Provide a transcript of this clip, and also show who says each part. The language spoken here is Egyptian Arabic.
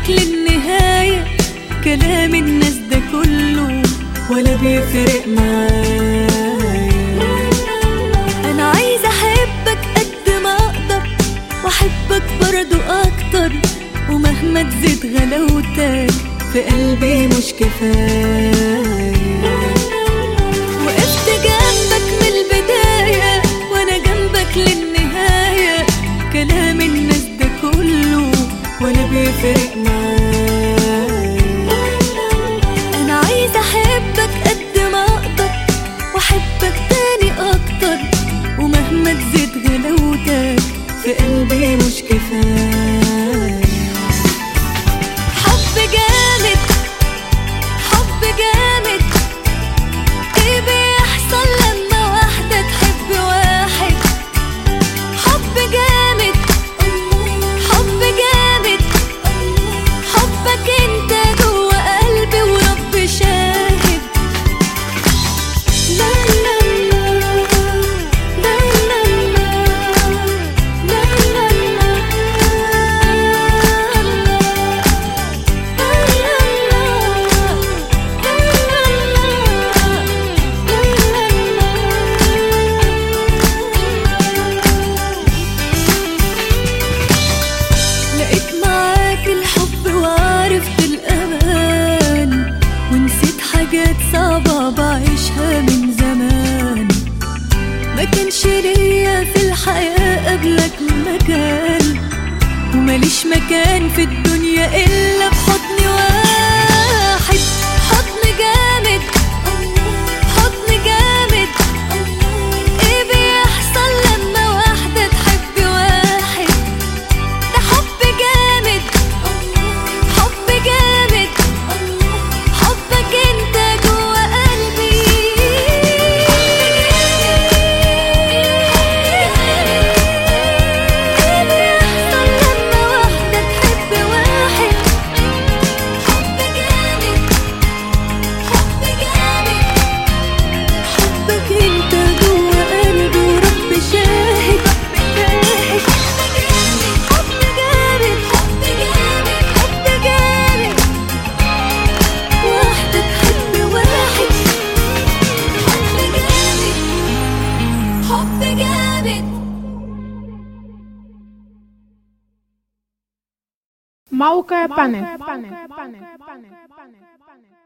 Speaker 1: جنبك للنهاية كلام الناس ده كله ولا بيفرق معايا انا عايزة احبك قد ما اقدر واحبك برضو اكتر ومهما تزيد غلاوتك في قلبي مش كفاية وقفت جنبك من البداية وانا جنبك للنهاية كلام الناس ده كله ولا بيفرق معايا انا عايزة احبك قد ما اقدر واحبك تاني اكتر ومهما تزيد غلاوتك في قلبي مش كفاية حب جامد حب جامد ايه بيحصل لما واحدة تحب واحد حب جامد حب جامد حبك انت جوا قلبي ورب شاهد لا لا لا لا لا لا لا لقيت معاك الحب وعرفت الأمان ونسيت حاجات صعبة بعيشها من زمان ما كانش ليا في الحياة قبلك مكان ومليش مكان في الدنيا إلا بحضن واحد حضن جامد حضن جامد ايه بيحصل لما واحدة تحب واحد ده حب جامد حب جامد حبك انت جوا قلبي ايه بيحصل لما واحدة تحب واحد حب جامد حب جامد حبك انت جوا قلبي ورب شاهد شاهد حب جامد حب جامد حب جامد واحدة تحب واحد حب جامد حب جامد
Speaker 2: موقع بانل